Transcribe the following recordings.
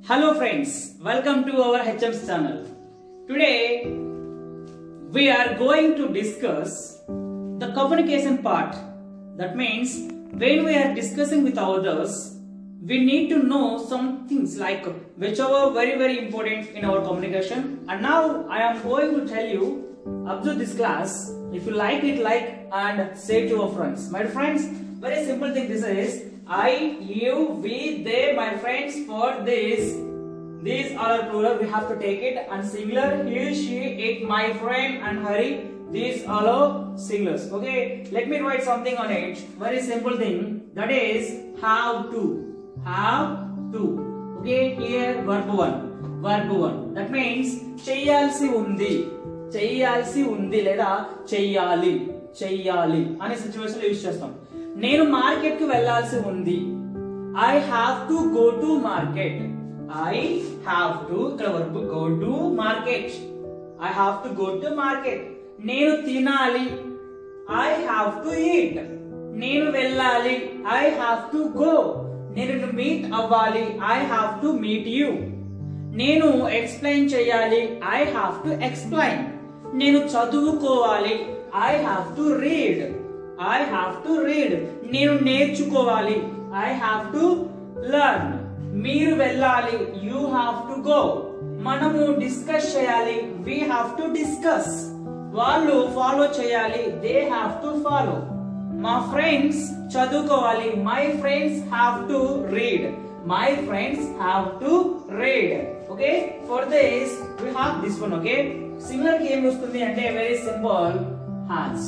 Hello friends, welcome to our HM's channel. Today we are going to discuss the communication part. That means when we are discussing with others, we need to know some things like which are very very important in our communication. And now I am going to tell you, observe this class. If you like it, like and say to your friends. My friends, very simple thing this is I, you, we, they, my friends for this. These are plural, we have to take it and singular, he, she, it, my friend and Hari. These are all singulars. Okay, let me write something on it. Very simple thing that is have to. Have to. Okay, here verb one. Verb one. That means చేయాల్సి ఉంది చెయ్యాల్సి ఉంది లేదా చెయ్యాలి చెయ్యాలి అనే situation use చేస్తాం నేను మార్కెట్ కి వెళ్ళాల్సి ఉంది I have to go to market I have to ఇక్కడ వరకు go to market I have to go to market నేను తినాలి ఐ హ్యావ్ టు ఈట్ నేను వెళ్ళాలి ఐ హ్యావ్ టు గో నేను మీట్ అవ్వాలి I have to meet you నేను explain చేయాలి ఐ హ్యావ్ టు ఎక్స్ప్లెయిన్ నేను చదువుకోవాలి I have to read I have to read నేను నేర్చుకోవాలి ఐ హ్యావ్ టు లర్న్ మీరు వెళ్ళాలి యూ హ్యావ్ టు గో మనము డిస్కస్ చేయాలి వీ హ్యావ్ టు డిస్కస్ వాళ్ళు ఫాలో చేయాలి దే హ్యావ్ టు ఫాలో మా ఫ్రెండ్స్ చదువుకోవాలి my friends have to read my friends have to read okay for this we have this one okay similar కి ఏం వస్తుంది అంటే very simple has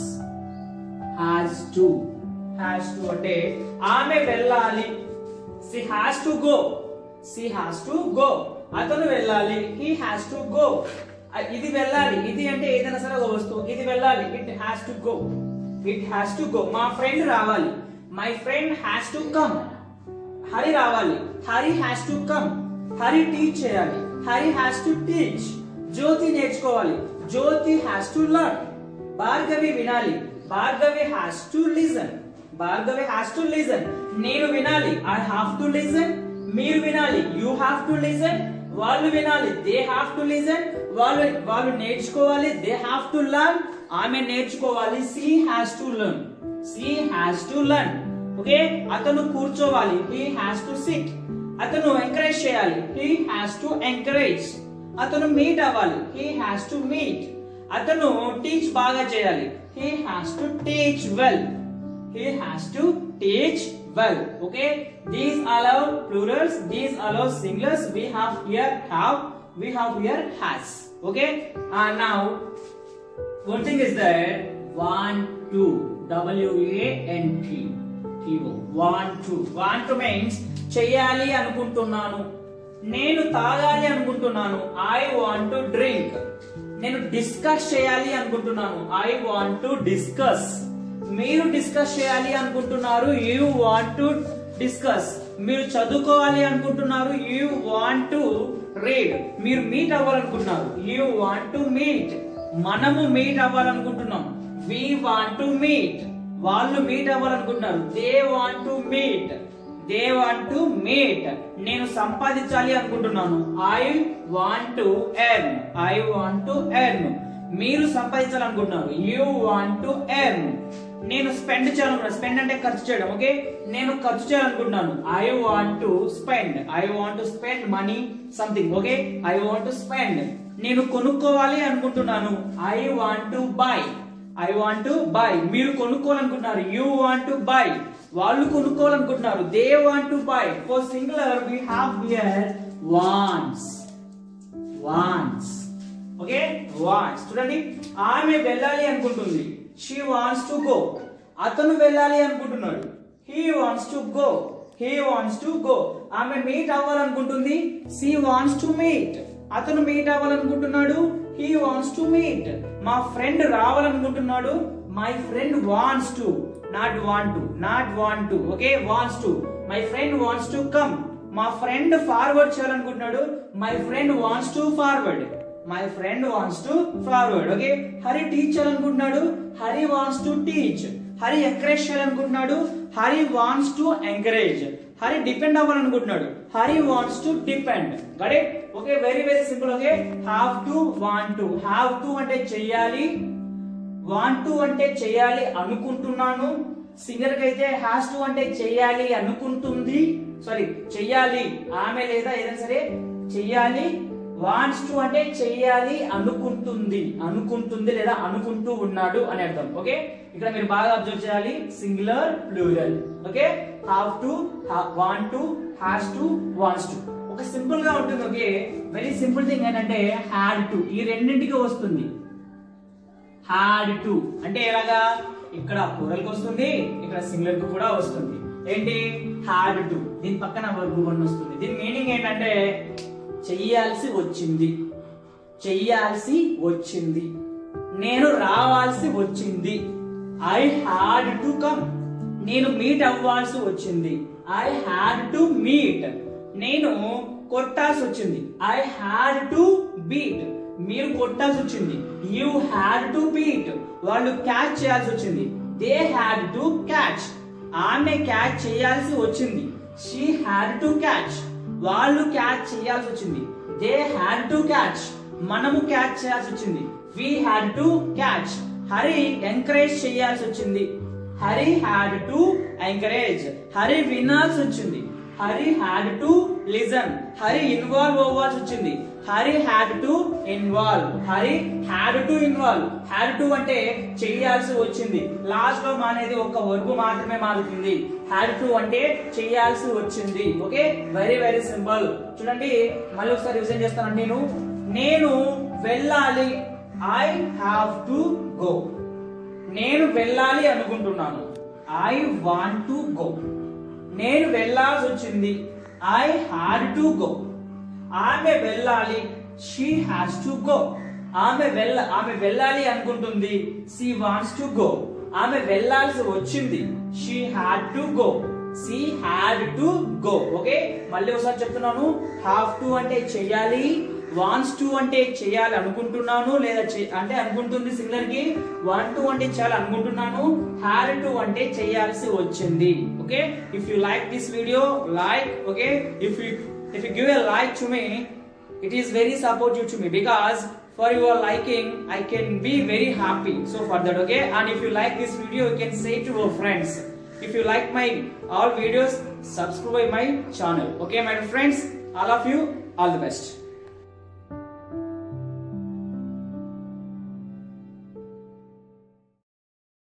has to has to అంటే ఆమె వెళ్ళాలి she has to go she has to go అతను వెళ్ళాలి he has to go ఇది వెళ్ళాలి ఇది అంటే ఏదైనా సరే ఒక వస్తువు ఇది వెళ్ళాలి it has to go it has to go మా ఫ్రెండ్ రావాలి my friend has to come Hari రావాలి Hari has to come Hari teach చేయాలి Hari has to teach Jyothi నేర్చుకోవాలి Jyothi has to learn Bhargavi వినాలి Bhargavi has to listen Bhargavi has to listen నేను వినాలి ఐ హావ్ టు లిజన్ మీరు వినాలి యూ హ్యావ్ టు లిజన్ వాళ్ళు వినాలి దే హ్యావ్ టు లిజన్ వాళ్ళు వాళ్ళు నేర్చుకోవాలి దే హ్యావ్ టు లర్న్ ఆమె నేర్చుకోవాలి she has to learn she has to learn okay అతను కూర్చోవాలి హీ హ్యాస్ టు సిట్ అతను ఎంకరేజ్ చేయాలి హీ హ్యాస్ టు ఎంకరేజ్ అతను మీట్ అవ్వాలి హీ హ్యాస్ టు మీట్ అతను టీచ్ బాగా చేయాలి he has to teach well he has to teach well okay these allow plurals these allow singulars we have here have we have here has okay and now one thing is that one two w a n t t o one two want to means చేయాలి అనుకుంటున్నాను నేను తాగాలి అనుకుంటున్నాను I want to drink నేను discuss చేయాలి అనుకుంటున్నాను I want to discuss మీరు discuss చేయాలి అనుకుంటున్నారు యూ వాంట్ టు డిస్కస్ మీరు చదువుకోవాలి అనుకుంటున్నారు యూ వాంట్ టు రీడ్ మీరు మీట్ అవ్వాలనుకుంటున్నారు యూ వాంట్ టు మీట్ మనము మీట్ అవ్వాలనుకుంటున్నాం వి వాంట్ టు మీట్ వాళ్ళు మీట్ అవ్వాలనుకుంటున్నారు they want to meet they want to meet నేను సంపాదించాలి అనుకుంటున్నాను I want to earn I want to earn మీరు సంపాదించాలనుకుంటున్నారు యూ వాంట్ టు ఎర్న్ నేను స్పెండ్ చేయాలనుకున్నాను స్పెండ్ అంటే ఖర్చు చేయడం ఓకే నేను ఖర్చు చేయాలనుకుంటున్నాను I want to spend I want to spend money something okay I want to spend నేను కొనుక్కోవాలి అనుకుంటున్నాను I want to buy I want to buy మీరు కొనుక్కోవాలనుకుంటున్నారు యూ వాంట్ టు బై వాళ్ళు కొనుక్కోవాలనుకుంటున్నారు they want to buy for singular we have here wants wants okay wants చూడండి ఆమె వెళ్ళాలి అనుకుంటుంది షీ వాంట్స్ టు గో అతను వెళ్ళాలి అనుకుంటున్నాడు he wants to go he wants to go ఆమె మీట్ అవ్వాలనుకుంటుంది సి వాంట్స్ టు మీట్ అతను మీట్ అవ్వాలనుకుంటున్నాడు హీ వాంట్స్ టు మీట్ మా ఫ్రెండ్ రావాలనుకుంటున్నాడు my friend wants to not want to not want to okay wants to my friend wants to come మా friend forward చేయాలనుకుంటున్నాడు my friend wants to forward my friend wants to forward okay Hari teach చేయాలనుకుంటున్నాడు Hari wants to teach Hari encourage చేయాలనుకుంటున్నాడు Hari wants to encourage Hari depend అవ్వాలనుకుంటున్నాడు Hari wants to depend got it okay very very simple okay have to want to have to అంటే చెయ్యాలి want to అంటే చెయ్యాలి అనుకుంటున్నాను singer కి అయితే హ్యాస్ టు అంటే చెయ్యాలి అనుకుంటుంది సారీ చెయ్యాలి ఆమె లేదా ఏదైనా సరే చెయ్యాలి వాంట్స్ టు అంటే చెయ్యాలి అనుకుంటుంది అనుకుంటుంది లేదా అనుకుంటూ ఉన్నాడు అని అర్థం ఓకే ఇక్కడ మీరు బాగా అబ్జర్వ్ చేయాలి singular plural okay have to want to has to wants to ఒక సింపుల్ గా ఉంటుంది ఓకే వెరీ సింపుల్ థింగ్ ఏంటంటే హ్యాడ్ టు ఈ రెండింటికి వస్తుంది హ్యాడ్ టు అంటే ఎలాగా ఇక్కడ ప్లూరల్ కి వస్తుంది ఇక్కడ సింగులర్ కి కూడా వస్తుంది ఏంటి హ్యాడ్ టు దీని పక్కన వర్బ్ వన్ వస్తుంది దీని మీనింగ్ ఏంటంటే చెయ్యాల్సి వచ్చింది చెయ్యాల్సి వచ్చింది నేను రావాల్సి వచ్చింది ఐ హ్యాడ్ టు కమ్ నేను మీట్ అవ్వాల్సి వచ్చింది ఐ హ్యాడ్ టు మీట్ నేను కొట్టాల్సి వచ్చింది ఐ హ్యాడ్ టు బీట్ మీరు కొట్టాల్సి వచ్చింది యూ హ్యాడ్ టు బీట్ వాళ్ళు క్యాచ్ చేయాల్సి వచ్చింది దే హ్యాడ్ టు క్యాచ్ ఆమె క్యాచ్ చేయాల్సి వచ్చింది షీ హ్యాడ్ టు క్యాచ్ వాళ్ళు క్యాచ్ చేయాల్సి వచ్చింది దే హ్యాడ్ టు క్యాచ్ మనము క్యాచ్ చేయాల్సి వచ్చింది we had to catch Hari encourage చేయాల్సి వచ్చింది Hari had to encourage Hari వినాల్సి వచ్చింది Hari had to listen Hari involve అవ్వాల్సి వచ్చింది Hari had to involve Hari had to involve had to అంటే చేయాల్సి వచ్చింది లాస్ట్ లో మానేది ఒక వర్బ్ మాత్రమే మారుతుంది హ్యాడ్ టు అంటే చేయాల్సి వచ్చింది ఓకే వెరీ వెరీ సింపుల్ చూడండి మళ్ళీ ఒకసారి రివిజన్ చేస్తాను నేను నేను వెళ్ళాలి ఐ హావ్ టు గో నేను వెళ్ళాలి అనుకుంటున్నాను ఐ వాంట్ టు గో నేను వెళ్ళాల్సి వచ్చింది ఐ హ్యాడ్ టు గో ఆమె వెళ్ళాలి షీ హ్యాస్ టు గో ఆమె వెళ్ళ ఆమె వెళ్ళాలి అనుకుంటుంది షీ వాంట్స్ టు గో ఆమె వెళ్ళాల్సి వచ్చింది she had to go she had to go okay మళ్ళీ ఒకసారి చెప్తున్నాను హ్యావ్ టు అంటే చెయ్యాలి వాంట్స్ టు అంటే చేయాలి అనుకుంటున్నాను లేదా చే- అంటే అనుకుంటుంది సింగులర్ కి వాంట్ టు అంటే చేయాలి అనుకుంటున్నాను హ్యాడ్ టు అంటే చేయాల్సి వచ్చింది okay if you like this video like okay if you if you give a like to me it is very supportive to me because for your liking i can be very happy so for that okay and if you like this video you can say to your friends if you like my all videos subscribe my channel okay my friends all of you all the best